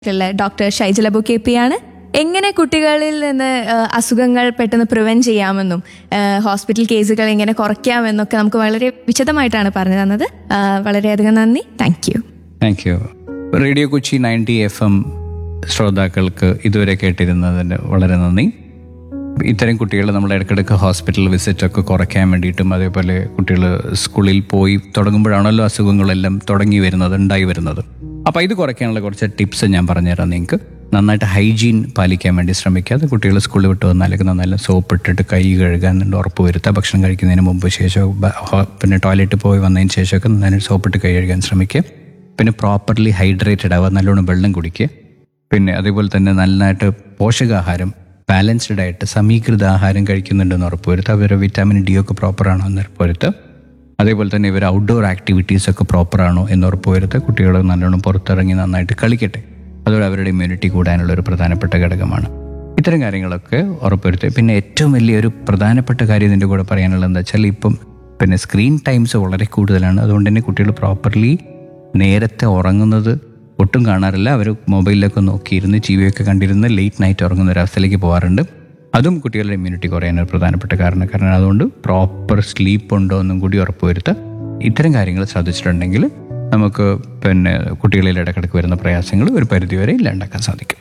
ഉള്ള doctor ഷൈജലബു K P ആണ് എങ്ങനെ കുട്ടികളിൽ നിന്ന് ആ, അസുഖങ്ങൾ പെട്ടെന്ന് പ്രിവെന്റ് ചെയ്യാമെന്നും ആ, ഹോസ്പിറ്റൽ കേസുകൾ എങ്ങനെ കുറയ്ക്കാമെന്നൊക്കെ നമുക്ക് വളരെ വിശദമായിട്ടാണ് പറഞ്ഞു തന്നത് ആ, വളരെയധികം നന്ദി thank you thank you radio Kochi ninety F M ശ്രോതാക്കൾക്ക് ഇതുവരെ കേട്ടിരുന്നതിന് വളരെ നന്ദി ഇത്തരം കുട്ടികൾ നമ്മൾ ഇടയ്ക്കിടയ്ക്ക് ഹോസ്പിറ്റൽ വിസിറ്റ് ഒക്കെ കുറയ്ക്കാൻ വേണ്ടിയിട്ടും അതേപോലെ കുട്ടികൾ സ്കൂളിൽ പോയി തുടങ്ങുമ്പോഴാണല്ലോ അസുഖങ്ങളെല്ലാം തുടങ്ങി വരുന്നത് ഉണ്ടായി വരുന്നത് അപ്പോൾ ഇത് കുറയ്ക്കാനുള്ള കുറച്ച് ടിപ്സ് ഞാൻ പറഞ്ഞുതരാം നിങ്ങൾക്ക് നന്നായിട്ട് ഹൈജീൻ പാലിക്കാൻ വേണ്ടി ശ്രമിക്കാതെ കുട്ടികൾ സ്കൂളിൽ വിട്ട് വന്നാലേക്ക് നന്നായി സോപ്പ് ഇട്ടിട്ട് കൈ കഴുകാൻ എന്നിട്ട് ഉറപ്പ് വരുത്തുക ഭക്ഷണം കഴിക്കുന്നതിന് മുമ്പ് ശേഷം ബ- ഹോ- പിന്നെ ടോയ്ലറ്റിൽ പോയി വന്നതിന് ശേഷമൊക്കെ നന്നായിട്ട് സോപ്പിട്ട് കൈ കഴുകാൻ ശ്രമിക്കുക പിന്നെ പ്രോപ്പർലി ഹൈഡ്രേറ്റഡ് ആവുക നല്ലോണം വെള്ളം കുടിക്കുക പിന്നെ അതേപോലെ തന്നെ നന്നായിട്ട് പോഷകാഹാരം ബാലൻസ്ഡ് ആയിട്ട് സമീകൃത ആഹാരം കഴിക്കുന്നുണ്ടെന്ന് ഉറപ്പുവരുത്തുക അവരുടെ വിറ്റാമിൻ ഡി ഒക്കെ പ്രോപ്പറാണോ എന്ന് ഉറപ്പുവരുത്തുക അതേപോലെ തന്നെ ഇവർ ഔട്ട്ഡോർ ആക്ടിവിറ്റീസ് ഒക്കെ പ്രോപ്പറാണോ എന്ന് ഉറപ്പുവരുത്തുക കുട്ടികൾ നല്ലോണം പുറത്തിറങ്ങി നന്നായിട്ട് കളിക്കട്ടെ അതുപോലെ അവരുടെ ഇമ്മ്യൂണിറ്റി കൂടാനുള്ള ഒരു പ്രധാനപ്പെട്ട ഘടകമാണ് ഇത്തരം കാര്യങ്ങളൊക്കെ ഉറപ്പുവരുത്തുക പിന്നെ ഏറ്റവും വലിയൊരു പ്രധാനപ്പെട്ട കാര്യം ഇതിൻ്റെ കൂടെ പറയാനുള്ളത് എന്താ വെച്ചാൽ ഇപ്പം പിന്നെ സ്ക്രീൻ ടൈംസ് വളരെ കൂടുതലാണ് അതുകൊണ്ട് തന്നെ കുട്ടികൾ പ്രോപ്പർലി നേരത്തെ ഉറങ്ങുന്നത് ഒട്ടും കാണാറില്ല അവർ മൊബൈലിലൊക്കെ നോക്കിയിരുന്ന് ടി വി ഒക്കെ കണ്ടിരുന്ന് ലേറ്റ് നൈറ്റ് ഉറങ്ങുന്ന ഒരു അവസ്ഥയിലേക്ക് പോകാറുണ്ട് അതും കുട്ടികളുടെ ഇമ്മ്യൂണിറ്റി കുറയാൻ ഒരു പ്രധാനപ്പെട്ട കാരണം കാരണം അതുകൊണ്ട് പ്രോപ്പർ സ്ലീപ്പ് ഉണ്ടോ എന്നും കൂടി ഉറപ്പുവരുത്തുക ഇത്തരം കാര്യങ്ങൾ ശ്രദ്ധിച്ചിട്ടുണ്ടെങ്കിൽ നമുക്ക് പിന്നെ കുട്ടികളിൽ ഇടക്കിടക്ക് വരുന്ന പ്രയാസങ്ങൾ ഒരു പരിധിവരെ ഇല്ലാണ്ടാക്കാൻ സാധിക്കും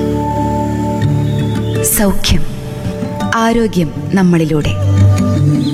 സൗഖ്യം ആരോഗ്യം നമ്മളിലൂടെ